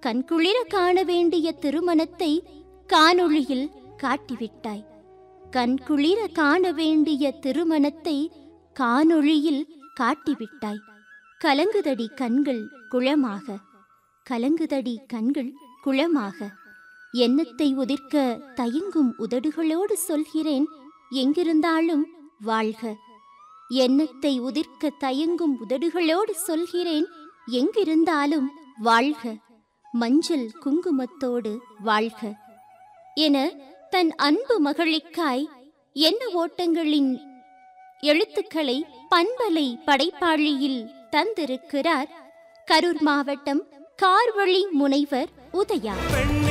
கண்குளிர காண வேண்டிய திருமணத்தை காணொளியில் காட்டிவிட்டாய் கண்குளிர காண வேண்டிய திருமணத்தை காணொளியில் காட்டிவிட்டாய் கலங்குதடி கண்கள் குளமாக கலங்குதடி கண்கள் குளமாக எண்ணத்தை உதிர்க்க தயங்கும் உதடுகளோடு சொல்கிறேன் எங்கிருந்தாலும் வாழ்க எண்ணத்தை உதிர்க்க தயங்கும் உதடுகளோடு சொல்கிறேன் எங்கிருந்தாலும் வாழ்க மஞ்சள் குங்குமத்தோடு வாழ்க என தன் அன்பு மகளிக்காய் என்ன ஓட்டங்களின் எழுத்துக்களை பண்பலை படைப்பாளியில் தந்திருக்கிறார் கரூர் மாவட்டம் கார்வழி முனைவர் உதயா பெண்